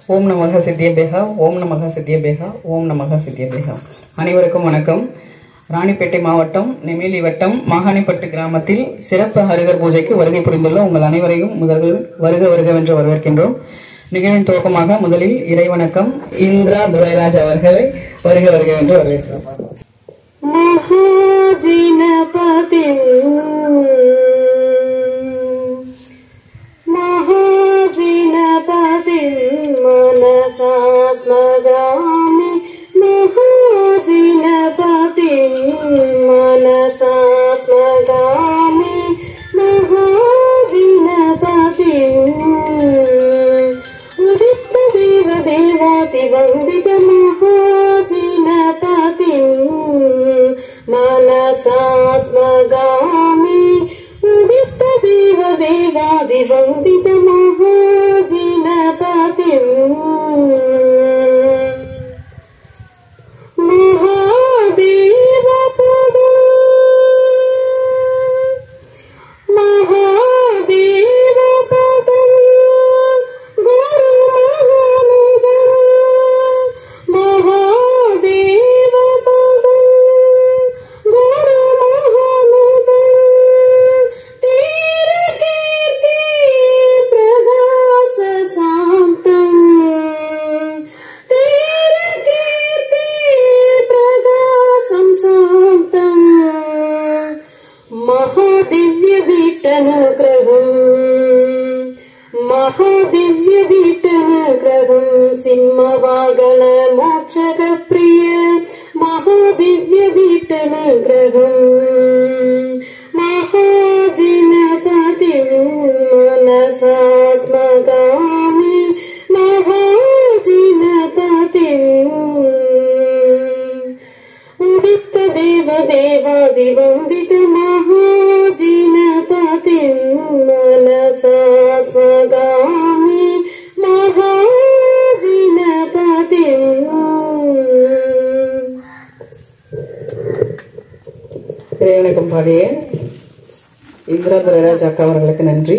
ஓம் நமக சித்தியபேகா ஓம் நமக சித்தியபேகா ஓம் நமக சித்தியபேகா அனைவருக்கும் வணக்கம் ராணிப்பேட்டை மாவட்டம் நெமேலி வட்டம் மாகாணிப்பட்டு கிராமத்தில் சிறப்பு ஹரிகர் பூஜைக்கு வருகை புரிந்துள்ள உங்கள் அனைவரையும் முதல்கள் வருக வருகவென்று வரவேற்கின்றோம் நிகழ்வின் துவக்கமாக முதலில் இறைவணக்கம் இந்திரா துரைராஜ் அவர்களை வருக வருக என்று வரவேற்கிறோம் महाजिनपतिम् महाजिनपतिम् मनसा स्मगामि महाजिनपतिम् मनसा स्मगामि महाजिनपतिम् उदित्तदेव देवातिवन्दित महाजिनपतिम् मनसा स्मगामि उदित्तदेव देवादिवन्दित महाजिनपतिम् महादेवपदम् महादेवपदम् गुरुमहानुगम् महादेवपदम् गुरुमहानुगम् तीरकीर्ति प्रकाशशान्तम् तीरकीर्ति प्रकाशं शान्तम् महादिव्यवीटनुग्रहम् महादिव्यवीटनुग्रहम् सिंहवागन मोक्षकप्रिय महादिव्यवीटनुग्रहम् महाजिनपतिं मनसा स्मगामि महाजिनपतिम् उदित्तदेव देवादिवन्दित महाजिनपतिं मनसा स्मगामि महाजिनपतिम् இறைவணக்கம் பாடிய இந்திரா துரைராஜ் அக்கா அவர்களுக்கு நன்றி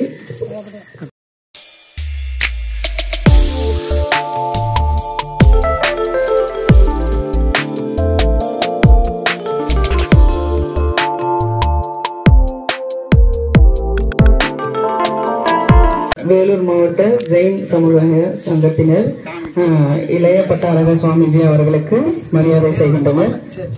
வேலூர் மாவட்ட ஜெயின் சமுதாய சங்கத்தினர் ஆஹ், இளைய பட்டாரக சுவாமிஜி அவர்களுக்கு மரியாதை செய்கின்றனர்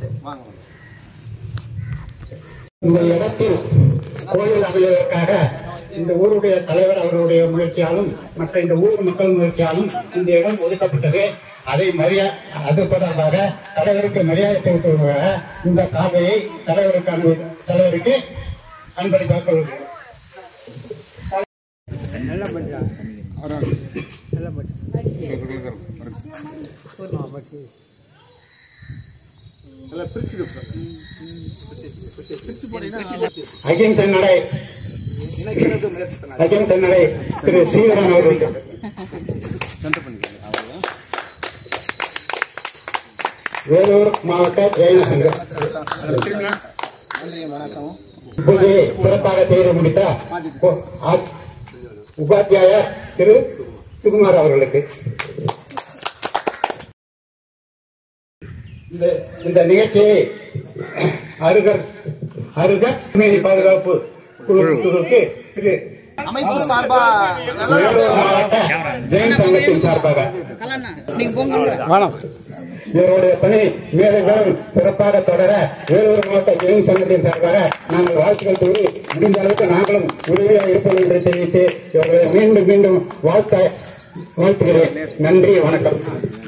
இந்த இடத்தில் கோயில் அமைவதற்காக இந்த ஊருடைய தலைவர் அவருடைய முயற்சியாலும் மற்ற இந்த ஊர் மக்கள் முயற்சியாலும் இந்த இடம் ஒதுக்கப்பட்டது அதை மரியா அது தொடர்பாக தலைவருக்கு மரியாதை செலுத்துவதாக இந்த காவையை தலைவருக்கான தலைவருக்கு அன்பளிப்பாக கொள்கிறேன் அகிம்சை நடை அகிம்சை நடை திரு ஸ்ரீதரன் அவர்கள் வேலூர் மாவட்ட ஜெயின சங்கம் பூஜையை சிறப்பாக செய்து முடித்த உ- ஆ- உபாத்தியாயர் திரு சுகுமார் அவர்களுக்கு இந்த இந்த நிகழ்ச்சியை அருகர் அருகர் மீறி பாதுகாப்பு குழு குழுவுக்கு திரு அமைப்பு சார்பா வேலூர் மாவட்ட ஜெயின் சங்கத்தின் சார்பாக இவருடைய பணி மேலும் மேலும் சிறப்பாக தொடர வேலூர் மாவட்ட ஜெயின் சங்கத்தின் சார்பாக நாங்கள் வாழ்த்துக்கள் கூறி முடிந்த அளவுக்கு நாங்களும் உதவியாக இருப்போம் என்று தெரிவித்து இவர்களை மீண்டும் மீண்டும் வாழ்த்த வாழ்த்துகிறேன் நன்றி வணக்கம்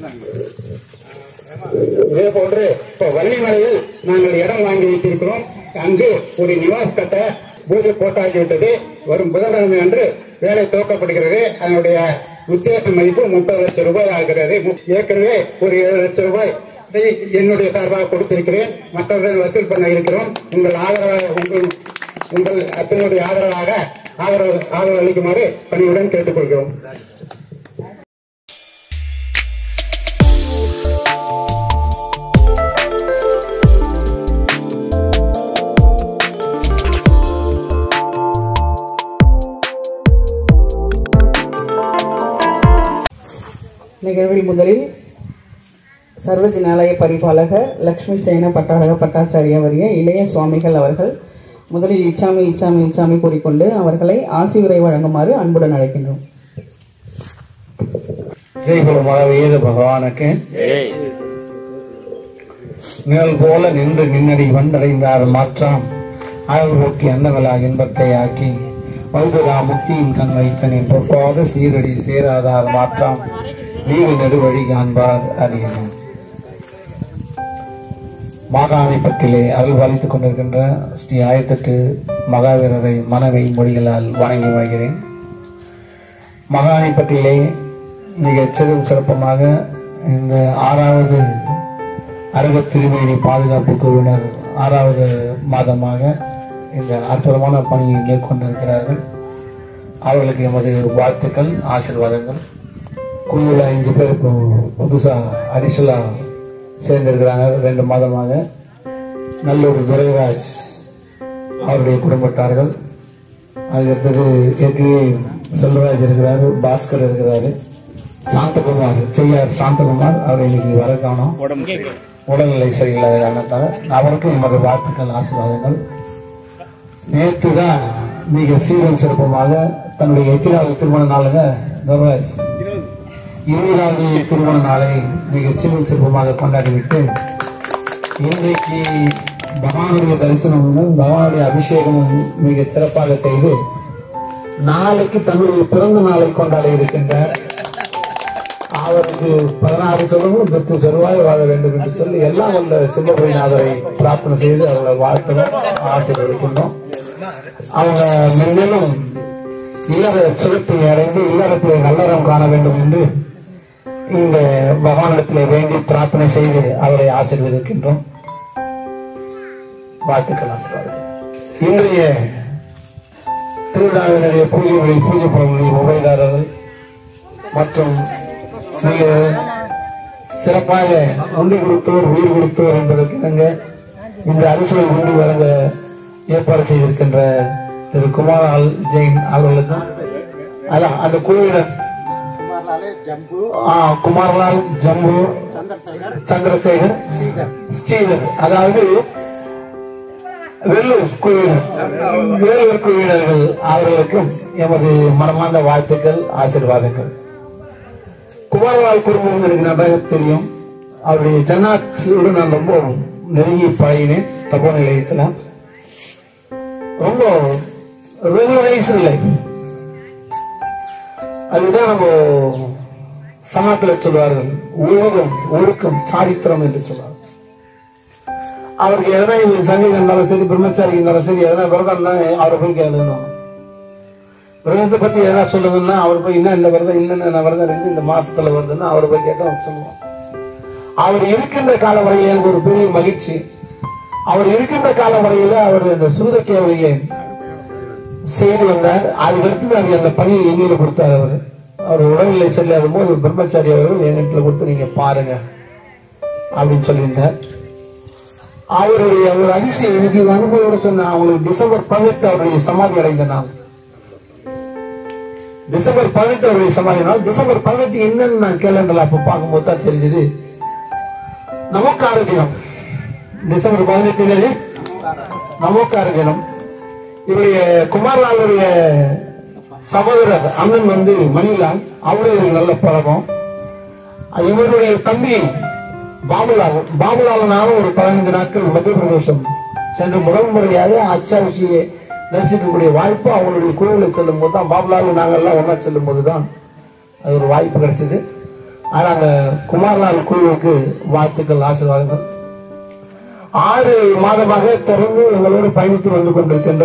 இதே போன்று இப்ப வள்ளிமலையில் நாங்கள் இடம் வாங்கி வைத்திருக்கிறோம் அங்கு ஒரு நிவாஸ் கட்ட பூஜை போட்டாகிவிட்டது வரும் புதன்கிழமை அன்று வேலை துவக்கப்படுகிறது அதனுடைய உத்தேச மதிப்பு முப்பது லட்சம் ரூபாய் ஆகிறது மு- ஏற்கனவே ஒரு ஏழு லட்சம் ரூபாய் இதை என்னுடைய சார்பாக கொடுத்திருக்கிறேன் மற்றவர்கள் வசூல் பண்ண இருக்கிறோம் உங்கள் ஆதரவாக உங்கள் உங்கள் அத்தனுடைய ஆதரவாக ஆதரவு ஆதரவு அளிக்குமாறு பணியுடன் கேட்டுக்கொள்கிறோம் நிகழ்வில் முதலில் சர்வஜனாலய பரிபாலக லக்ஷ்மி சேன பட்டாரக பட்டாச்சாரிய வரிய இளைய சுவாமிகள் அவர்கள் முதலில் இச்சாமி இச்சாமி இச்சாமி கூறிக்கொண்டு அவர்களை ஆசியுரை வழங்குமாறு அன்புடன் அழைக்கின்றோம் ஜெய்குலமாக வேத பகவானுக்கு நிழல் போல நின்று நின்னடி வந்தடைந்தார் மாற்றாம் அழகு போக்கி அந்தவலா இன்பத்தை ஆக்கி வல்துரா முக்தியின் கண் வைத்தனின் பொற்பாத சீரடி சேராதார் மாற்றாம் வீடு நெடுவழி காண்பார் அறியது மாகாணிப்பட்டிலே அருள் பாலித்துக் கொண்டிருக்கின்ற ஸ்ரீ ஆயிரத்தெட்டு மகாவீரரை மனவை மொழிகளால் வணங்கி வருகிறேன் மகாணிப்பட்டிலே மிகச் சிறு சிறப்பமாக இந்த ஆறாவது அருக திருமேனி பாதுகாப்பு குழுவினர் ஆறாவது மாதமாக இந்த அற்புதமான பணியை மேற்கொண்டிருக்கிறார்கள் அவர்களுக்கு எமது வாழ்த்துக்கள் ஆசீர்வாதங்கள் குழுவில் ஐந்து பேர் இப்போ புதுசாக அடிஷனலாக சேர்ந்திருக்கிறாங்க ரெண்டு மாதமாக நல்லூர் துரைராஜ் அவருடைய குடும்பத்தார்கள் அதுக்கடுத்தது ஏற்கனவே செல்வராஜ் இருக்கிறாரு பாஸ்கர் இருக்கிறாரு சாந்தகுமார் செய்யார் சாந்தகுமார் அவர் இன்னைக்கு வர காணோம் உடல்நிலை சரியில்லாத காரணத்தால் அவருக்கும் எமது வாழ்த்துக்கள் ஆசீர்வாதங்கள் நேற்று தான் மிக சீரும் சிறப்பமாக தன்னுடைய எத்தனாவது திருமண நாளுங்க துரைராஜ் இருபதாவது திருமண நாளை மிக சீரும் சிறப்பமாக கொண்டாடிவிட்டு இன்றைக்கு பகவானுடைய தரிசனமும் பகவானுடைய அபிஷேகமும் மிக சிறப்பாக செய்து நாளைக்கு தன்னுடைய பிறந்த நாளை கொண்டாட இருக்கின்றார் அவருக்கு பதினாறு செல்வமும் பெற்று பெருவாய் வாழ வேண்டும் என்று சொல்லி எல்லாம் உள்ள சிம்மபுரிநாதரை பிரார்த்தனை செய்து அவங்களை வாழ்த்தணும் ஆசீர்வதிக்கின்றோம் அவங்க மென்மேலும் இல்லற சுகத்தை அடைந்து இல்லறத்திலே நல்லறம் காண வேண்டும் என்று இந்த பகவானிடத்திலே வேண்டி பிரார்த்தனை செய்து அவரை ஆசீர்வதிக்கின்றோம் வாழ்த்துக்கள் ஆசீர்வாதம் இன்றைய திருவிழாவினுடைய பூஜைகளை பூஜை பொருள்களை உபயதாரர்கள் மற்றும் மிக சிறப்பாக உண்டி கொடுத்தோர் உயிர் கொடுத்தோர் என்பதற்கு இணங்க இந்த அரிசுவை உண்டி வழங்க ஏற்பாடு செய்திருக்கின்ற திரு குமாரால் ஜெயின் அவர்களுக்கும் அதான் அந்த குழுவினர் ஆ, குமார்லால் ஜம்பு சந்திரசேகர் ஸ்ரீதர் அதாவது வெள்ளூர் குழுவினர் வேலூர் குழுவினர்கள் அவர்களுக்கும் எமது மனமார்ந்த வாழ்த்துக்கள் ஆசீர்வாதங்கள் குமாரலால் குடும்பம் எனக்கு நன்றாக தெரியும் அவருடைய ஜன்னாத்தோடு நான் ரொம்ப நெருங்கி பழகினேன் தப்போ நிலையத்தில் ரொம்ப ரெகுலரைஸ் லைஃப் அதுதான் நம்ம சமத்தில் சொல்வார்கள் ஒழுகம் ஒழுக்கம் சாரித்திரம் என்று சொல்வார்கள் அவருக்கு எதனா இவங்க சங்கீதம் இருந்தாலும் சரி பிரம்மச்சாரி இருந்தாலும் சரி எதனா விரதம் இருந்தா அவரை போய் கேளுணும் விரதத்தை பத்தி எதனா சொல்லுங்கன்னா அவர் போய் என்ன இந்த விரதம் இன்னென்ன விரதம் இருக்குது இந்த மாசத்துல வருதுன்னா அவரை போய் கேட்டா அவர் சொல்லுவோம் அவர் இருக்கின்ற கால வரையில எனக்கு ஒரு பெரிய மகிழ்ச்சி அவர் இருக்கின்ற கால வரையில அவர் இந்த சுருதக்கேவைய செய்து வந்தார் அதுக்கு அடுத்தது அது அந்த பணியை எண்ணில கொடுத்தார் அவர் அவர் உடல்நிலை சரியில்லாத போது பிரம்மச்சாரி அவர்கள் எங்கிட்ட கொடுத்து நீங்க பாருங்க அப்படின்னு சொல்லியிருந்தார் அவருடைய ஒரு அதிசயம் எனக்கு அனுபவம் சொன்ன அவங்களுக்கு டிசம்பர் பதினெட்டு அவருடைய சமாதி அடைந்த நாள் டிசம்பர் பதினெட்டு அவருடைய சமாதி நாள் டிசம்பர் பதினெட்டு என்னன்னு நான் கேலண்டர்ல அப்ப பார்க்கும்போது தான் தெரிஞ்சது நமக்கார தினம் டிசம்பர் பதினெட்டு என்னது நமக்கார தினம் இவருடைய குமார்லாலுடைய சகோதரர் அண்ணன் வந்து மணிலால் அவருடைய ஒரு நல்ல பழக்கம் இவருடைய தம்பி பாபுலால் பாபுலாலனாலும் ஒரு பதினைந்து நாட்கள் மத்திய பிரதேசம் சென்று முதல் முறையாக அச்சாட்சியை தரிசிக்கக்கூடிய வாய்ப்பு அவங்களுடைய குழுவில் செல்லும் போது தான் பாபுலால் நாங்கள்லாம் ஒன்றா செல்லும் போது தான் அது ஒரு வாய்ப்பு கிடைச்சது ஆனால் அந்த குமார்லால் குழுவுக்கு வாழ்த்துக்கள் ஆசீர்வாதங்கள் ஆறு மாதமாக தொடர்ந்து எங்களோடு பயணித்து வந்து கொண்டிருக்கின்ற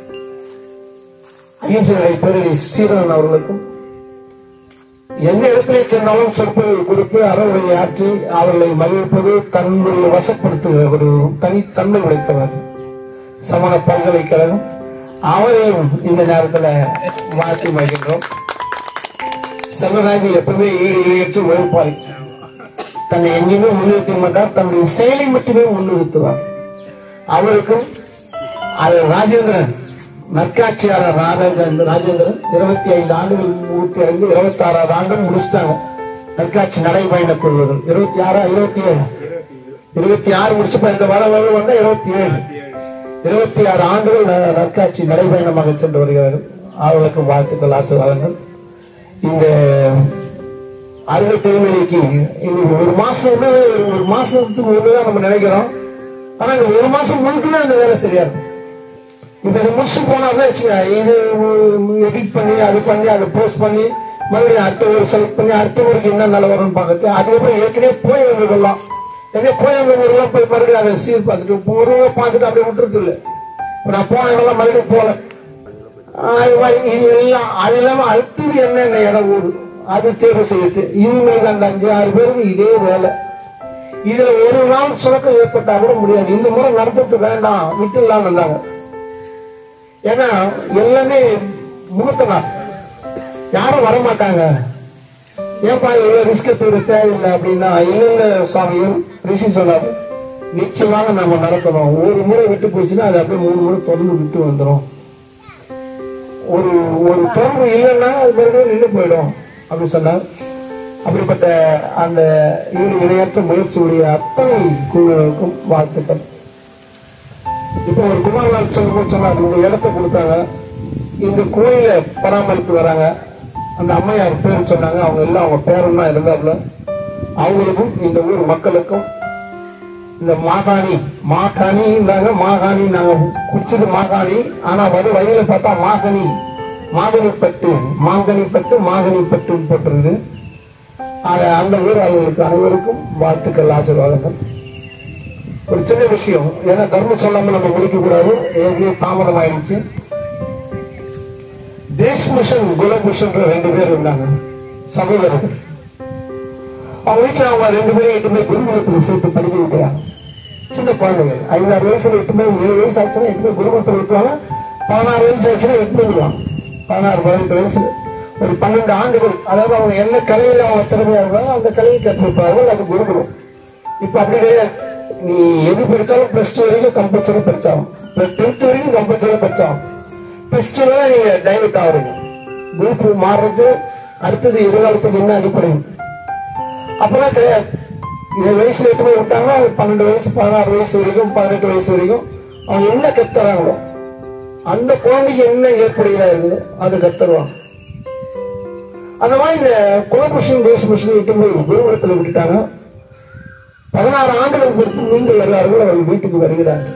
அகிம்சை பேரடி ஸ்ரீரன் அவர்களுக்கும் எந்த இடத்திலே சென்றாலும் சொற்பொழிவு கொடுத்து அறவுரை ஆற்றி அவர்களை மகிழ்ப்பது தன்னுடைய வசப்படுத்துகிற ஒரு தனித்தன்மை உடைத்தவர் சமண பல்கலைக்கழகம் அவரையும் இந்த நேரத்துல வாழ்த்தி மகிழ்கிறோம் செல்வராஜ் எப்பவுமே ஈடு இணையற்று உழைப்பாளி தன்னை எங்கேயுமே முன்னிறுத்த மாட்டார் தன்னுடைய செயலை மட்டுமே முன்னிறுத்துவார் அவருக்கும் அது ராஜேந்திரன் நற்காட்சியாளர் ராஜேந்திரன் ராஜேந்திரன் இருபத்தி ஐந்து ஆண்டுகள் பூர்த்தி அடைந்து இருபத்தி ஆறாவது ஆண்டு முடிச்சிட்டாங்க நற்காட்சி நடைபயண குழுவுகள் இருபத்தி ஆறா இருபத்தி ஏழு இருபத்தி ஆறு முடிச்சு இந்த வர வர வந்தா இருபத்தி ஏழு இருபத்தி ஆறு ஆண்டுகள் ந- நற்காட்சி நடைபயணமாக சென்று வருகிறார்கள் அவர்களுக்கு வாழ்த்துக்கள் ஆசீர்வாதங்கள் இந்த அறுவை திருமணிக்கு இது ஒரு மாசம் வந்து ஒரு ஒரு மாசத்துக்கு ஒண்ணுதான் நம்ம நினைக்கிறோம் ஆனா இந்த ஒரு மாசம் முழுக்கவே அந்த வேலை சரியா இருக்கும் இப்ப இதை முடிச்சு போனாவே வச்சுங்க இது எடிட் பண்ணி அது பண்ணி அதை போஸ்ட் பண்ணி மறுபடியும் அடுத்த ஒரு செலக்ட் பண்ணி அடுத்த ஊருக்கு என்ன நல்ல வரும்னு பார்க்கறது அதுக்கப்புறம் ஏற்கனவே போய் வந்ததெல்லாம் ஏற்கனவே போய் வந்தவங்கெல்லாம் போய் மறுபடியும் அதை சீர் பார்த்துட்டு இப்போ ஒரு ஊரை பார்த்துட்டு அப்படியே விட்டுறது இல்லை இப்ப நான் போனவங்கெல்லாம் மறுபடியும் போல அது மாதிரி இது எல்லாம் அது இல்லாம அடுத்தது என்னென்ன இடம் ஊரு அது தேர்வு செய்யுது இவங்களுக்கு அந்த அஞ்சு ஆறு பேருக்கு இதே வேலை இதுல ஒரு நாள் சுரக்கம் ஏற்பட்டா கூட முடியாது இந்த முறை நடத்துறது வேண்டாம் விட்டுலாம் வந்தாங்க ஏன்னா எல்லாமே முகூர்த்த நாள் யாரும் வர மாட்டாங்க ஏன்பா இவ்வளவு ரிஸ்க் எடுத்துக்கிற தேவையில்லை அப்படின்னா இல்ல இல்ல சுவாமியும் ரிஷி சொன்னாரு நிச்சயமாக நம்ம நடத்தணும் ஒரு முறை விட்டு போச்சுன்னா அது அப்படியே மூணு முறை தொடர்ந்து விட்டு வந்துடும் ஒரு ஒரு தொடர்பு இல்லைன்னா அது மறுபடியும் நின்று போயிடும் அப்படின்னு சொன்னார் அப்படிப்பட்ட அந்த ஈடு இணையற்ற முயற்சியுடைய அத்தனை குழுக்களுக்கும் வாழ்த்துக்கள் இப்போ ஒரு குமாரநாத் சொல்லும்போது சொன்னார் இந்த இடத்த கொடுத்தாங்க இந்த கோயிலை பராமரித்து வராங்க அந்த அம்மையார் பேர் சொன்னாங்க அவங்க எல்லாம் அவங்க பேரன் தான் இருந்தாப்புல அவங்களுக்கும் இந்த ஊர் மக்களுக்கும் இந்த மாகாணி மாகாணின்னாங்க மாகாணி நாங்க குடிச்சது மாகாணி ஆனா வர வழியில பார்த்தா மாகனி மாகனி பட்டு மாங்கனி பட்டு மாகனி பட்டு போட்டிருக்குது ஆக அந்த ஊர் அவர்களுக்கு அனைவருக்கும் வாழ்த்துக்கள் ஆசீர்வாதங்கள் ஒரு சின்ன விஷயம் ஏன்னா தர்மம் சொல்லாம நம்ம முடிக்க கூடாது ஏற்கனவே தாமதம் ஆயிடுச்சு தேஷ்பூஷன் குலபூஷன் ரெண்டு பேர் இருந்தாங்க சகோதரர்கள் அவங்க வீட்டுல அவங்க ரெண்டு பேரும் எட்டு போய் குருகுலத்துல சேர்த்து படிக்க வைக்கிறாங்க சின்ன குழந்தைங்க ஐந்தாறு வயசுல எட்டு போய் ஏழு வயசு ஆச்சுன்னா எட்டு போய் குருகுலத்துல விட்டுவாங்க பதினாறு வயசு ஆச்சுன்னா எட்டு போய் விடுவாங்க பதினாறு பதினெட்டு வயசுல ஒரு பன்னெண்டு ஆண்டுகள் அதாவது அவங்க என்ன கலையில அவங்க திறமையா இருக்காங்க அந்த கலையை கற்றுப்பார்கள் அது குருகுலம் இப்ப அப்படி கிடையாது நீ எது படிச்சாலும் பிளஸ் டூ வரைக்கும் கம்பல்சரி படிச்சாகும் டென்த் வரைக்கும் கம்பல்சரி படிச்சாகும் பிளஸ் டூ நீங்க டைவர்ட் ஆகுறீங்க குரூப் மாறுறது அடுத்தது எதிர்காலத்துக்கு என்ன அடிப்படை அப்பதான் கிடையாது இருபது வயசுல எட்டு போய் விட்டாங்க பன்னெண்டு வயசு பதினாறு வயசு வரைக்கும் பதினெட்டு வயசு வரைக்கும் அவங்க என்ன கத்துறாங்களோ அந்த குழந்தைக்கு என்ன ஏற்படுகிறா இருக்குது அது கத்துருவாங்க அந்த மாதிரி இந்த குலபுஷன் தேசபுஷன் இட்டு போய் குருகுலத்தில் விட்டுட்டாங்க பதினாறு ஆண்டுகள் பொறுத்து மீண்டும் வருவார்கள் அவர்கள் வீட்டுக்கு வருகிறார்கள்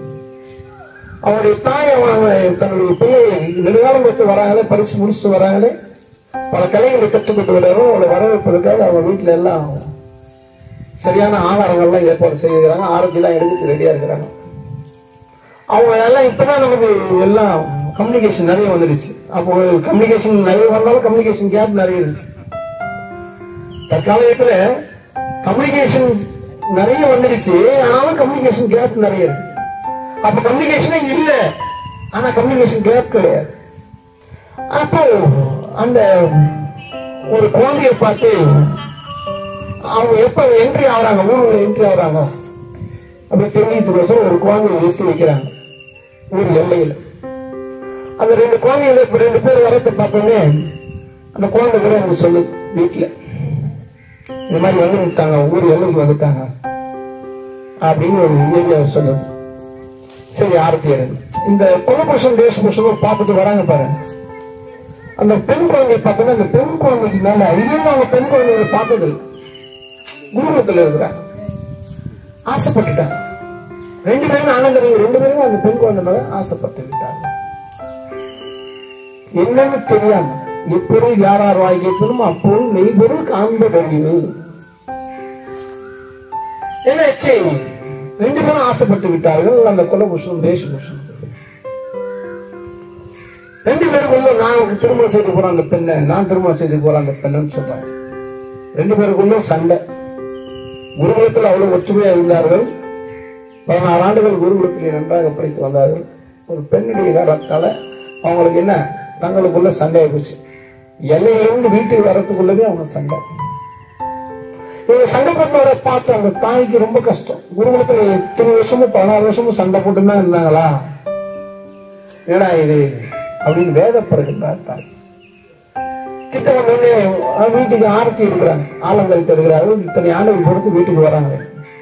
அவருடைய தாய் அவங்க தன்னுடைய பிள்ளைகளை நெடுகாலம் கொடுத்து வராங்களே பரிசு முடிச்சுட்டு வராங்களே பல கலைகளை கற்றுக்கிட்டு வராங்க அவளை வரவேற்பதற்காக அவங்க வீட்டுல எல்லாம் சரியான ஆகாரங்கள்லாம் ஏற்பாடு செய்கிறாங்க ஆரத்திலாம் எடுத்து ரெடியா இருக்கிறாங்க அவங்க எல்லாம் இப்பதான் நமக்கு எல்லாம் கம்யூனிகேஷன் நிறைய வந்துடுச்சு அப்போ கம்யூனிகேஷன் நிறைய வந்தாலும் கம்யூனிகேஷன் கேப் நிறைய இருக்கு தற்காலத்துல கம்யூனிகேஷன் நிறைய வந்துடுச்சு ஆனாலும் கம்யூனிகேஷன் கேப் நிறைய இருக்கு அப்ப கம்யூனிகேஷனே இல்ல ஆனா கம்யூனிகேஷன் கேப் கிடையாது அப்போ அந்த ஒரு குழந்தைய பார்த்து அவங்க எப்ப என்ட்ரி ஆகுறாங்க ஊர்ல என்ட்ரி ஆகுறாங்க அப்படி தெரிஞ்சதுக்கோசரம் ஒரு குழந்தைய நிறுத்தி வைக்கிறாங்க ஊர் எல்லையில அந்த ரெண்டு குழந்தைகளை இப்ப ரெண்டு பேர் வரத்தை பார்த்தோன்னே அந்த குழந்தை கூட எனக்கு சொல்லுது வீட்டுல இந்த மாதிரி வந்துட்டாங்க ஊர் எல்லைக்கு வந்துட்டாங்க அப்படின்னு ஒரு ஏரியா சொல்லுது சரி ஆரத்தி எடுங்க இந்த குலபுருஷன் தேசபுருஷனும் பார்த்துட்டு வராங்க பாருங்க அந்த பெண் குழந்தை பார்த்தோன்னா அந்த பெண் குழந்தைக்கு மேல இதுவும் அவங்க பெண் குழந்தைகளை பார்த்தது இல்லை குருகுலத்துல இருக்கிறாங்க ஆசைப்பட்டுட்டாங்க ரெண்டு பேரும் ஆனந்தர்கள் ரெண்டு பேரும் அந்த பெண் குழந்தை மேல ஆசைப்பட்டு விட்டாங்க என்னன்னு தெரியாம எப்பொருள் யார் யார் வாய் கேட்பதும் அப்பொருள் மெய்பொருள் காண்பதறிவு என்னாச்சு ரெண்டு பேரும் ஆசைப்பட்டு விட்டார்கள் அந்த குலபுருஷனும் தேசபுருஷனும் ரெண்டு பேருக்குள்ள நான் திருமணம் செய்து போறேன் அந்த பெண்ணை நான் திருமணம் செய்து போறேன் அந்த பெண்ணுன்னு சொல்றாங்க ரெண்டு பேருக்குள்ள சண்டை குருகுலத்தில் அவ்வளவு ஒற்றுமையா இருந்தார்கள் பதினாறு ஆண்டுகள் குருகுலத்தில் நன்றாக படித்து வந்தார்கள் ஒரு பெண்ணுடைய காரணத்தால அவங்களுக்கு என்ன தங்களுக்குள்ள சண்டை போச்சு எல்லையிலிருந்து வீட்டுக்கு வர்றதுக்குள்ளவே அவங்க சண்டை இவங்க சண்டை போட்டவரை பார்த்து அந்த தாய்க்கு ரொம்ப கஷ்டம் குருகுலத்துல எத்தனை வருஷமும் பதினாறு வருஷமும் சண்டை போட்டு தான் இருந்தாங்களா ஏடா இது அப்படின்னு வேதப்படுகின்றார் தாய் கிட்ட வந்தோடனே அஹ், வீட்டுக்கு ஆரத்தி எடுக்கிறாங்க ஆலங்கரை தருகிறார்கள் இத்தனை ஆண்டுகள் பொறுத்து வீட்டுக்கு வராங்க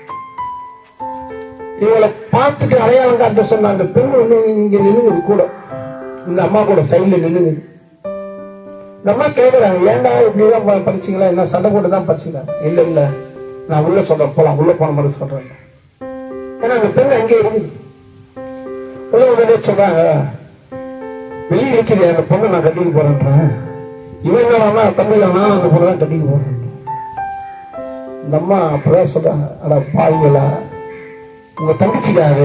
இவளை பார்த்துட்டு அடையாளம் காட்ட சொன்ன அந்த பெண் வந்து இங்க நின்னுங்குது கூட இந்த அம்மா கூட சைடுல நின்னுங்குது இந்த அம்மா கேக்குறாங்க ஏன்டா இப்படிதான் ப- படிச்சீங்களா என்ன சண்டை போட்டு தான் படிச்சீங்களா இல்ல இல்ல நான் உள்ள சொல்றேன் போலாம் உள்ள போன மாதிரி சொல்றேன் ஏன்னா அந்த பெண் அங்கே இருக்குது உள்ள உடனே சொல்றாங்க வெளியே இருக்கிற அந்த பொண்ணை நான் கட்டிக்க போறேன்றேன் இவன் என்ன தமிழ்ல நான் அந்த பொண்ணை தான் கட்டிக்க போறேன் இந்த அம்மா அப்பதான் சொல்றாங்க அட பாவிகளா உங்க தங்கச்சிக்காது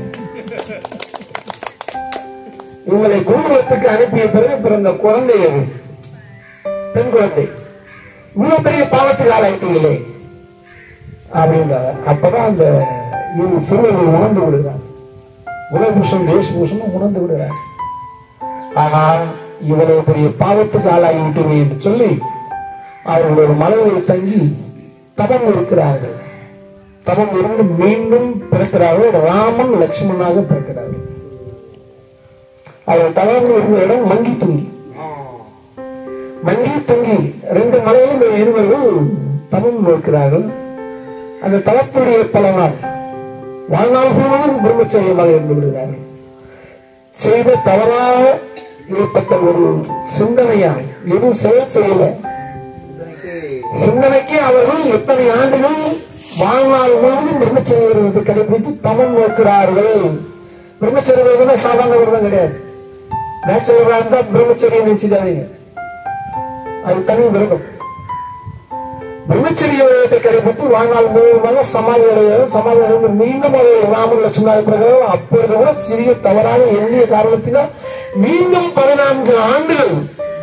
இவங்களை குடும்பத்துக்கு அனுப்பிய பிறகு பிறந்த குழந்தை அது பெண் குழந்தை இவ்வளவு பெரிய பாவத்துக்கு ஆளாயிட்டீங்களே அப்படின்றாங்க அப்பதான் அந்த இரு சிறுவர்கள் உணர்ந்து விடுகிறார் குலபூஷன் தேசபூஷனும் உணர்ந்து விடுகிறார் ஆனால் இவ்வளவு பெரிய பாவத்துக்கு ஆளாகி விட்டோமே என்று சொல்லி அவர்கள் ஒரு மலையில் தங்கி தவம் இருக்கிறார்கள் தவம் இருந்து மீண்டும் பிறக்கிறார்கள் ராமன் லட்சுமணனாக பிறக்கிறார்கள் அவர் தவம் இருந்த இடம் மங்கி துங்கி மங்கி துங்கி ரெண்டு மலையிலும் இருவர்கள் தவம் இருக்கிறார்கள் அந்த தவத்துடைய பலனால் வாழ்நாள் முழுவதும் பிரம்மச்சரியமாக இருந்து விடுகிறார்கள் செய்த தவறாக ஏற்பட்ட ஒரு சிந்தனையால் எதுவும் செயல் செய்யல சிந்தனைக்கு அவர்கள் எத்தனை ஆண்டுகள் வாழ்நாள் முழுவதும் பிரம்மச்சரிய விரதத்தை கடைபிடித்து தவம் நோக்கிறார்கள் பிரம்மச்சரிய விரதம் சாதாரண விரதம் கிடையாது நேச்சுரலா இருந்தா பிரம்மச்சரியம் நினைச்சுதாதீங்க அது தனி விரதம் பிரம்மச்சரிய விரதத்தை கடைபிடித்து வாழ்நாள் முழுவதுமாக சமாதி அடைகிறார்கள் சமாதி அடைந்து மீண்டும் அதை ராமன் லட்சுமணாக பிறகு அப்பொழுது கூட சிறிய தவறாக எண்ணிய காரணத்தினால் மீண்டும் பதினான்கு ஆண்டுகள்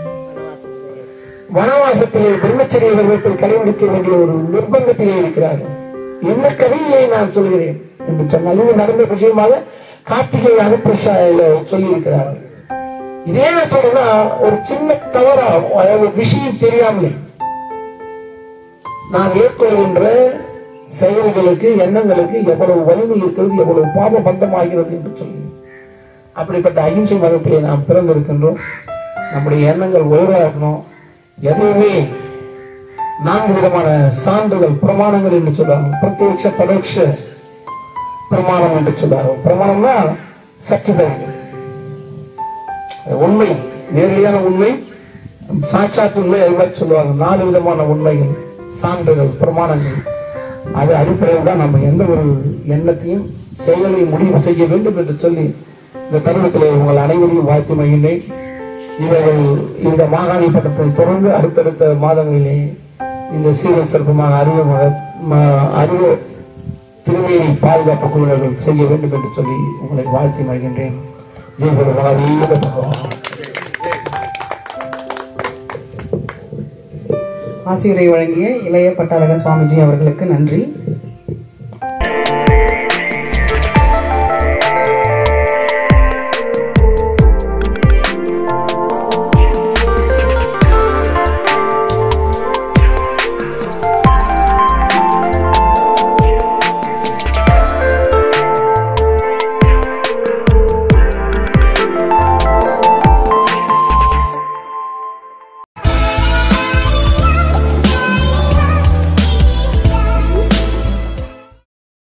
வனவாசத்திலே பிரம்மச்சரிய விரதத்தை கடைபிடிக்க வேண்டிய ஒரு நிர்பந்தத்திலே இருக்கிறார்கள் என்ன கதையை நான் சொல்கிறேன் என்று சொன்னால் இது நடந்த விஷயமாக கார்த்திகை அனுப்பிரஷாயில சொல்லி இருக்கிறார்கள் இதே சொல்றேன்னா ஒரு சின்ன தவறா அதாவது விஷயம் தெரியாமலே நான் ஏற்கொள்கின்ற செயல்களுக்கு எண்ணங்களுக்கு எவ்வளவு வலிமை இருக்கிறது எவ்வளவு பாப பந்தமாகிறது என்று சொல்லி அப்படிப்பட்ட அகிம்சை மதத்திலே நாம் பிறந்திருக்கின்றோம் நம்முடைய எண்ணங்கள் உயராகணும் எதுவுமே நான்கு விதமான சான்றுகள் பிரமாணங்கள் என்று சொல்றாங்க பிரத்யட்ச பரோட்ச பிரமாணம் என்று சொல்றாங்க பிரமாணம்னா சச்சிதங்கள் உண்மை நேரடியான உண்மை சாட்சாத் உண்மை அது மாதிரி சொல்லுவாங்க நாலு விதமான உண்மைகள் சான்றுகள் பிரமாணங்கள் அது அடிப்படையில் தான் நம்ம எந்த ஒரு எண்ணத்தையும் செயலை முடிவு செய்ய வேண்டும் என்று சொல்லி இந்த தருணத்திலே உங்கள் அனைவரையும் வாழ்த்து மகிழ்ந்தேன் இவர்கள் இந்த மாகாணி பட்டத்தை தொடர்ந்து அடுத்தடுத்த மாதங்களிலே இந்த சீரல் சிறப்புமாக அறிவு மக- ம- அறிவு திருமேனி பாதுகாப்பு குழுவினர்கள் செய்ய வேண்டும் என்று சொல்லி உங்களை வாழ்த்தி மகிழ்கின்றேன் ஜெயகுரு மகாவீர பகவான் ஆசிரியரை வழங்கிய இளைய பட்டாளக சுவாமிஜி அவர்களுக்கு நன்றி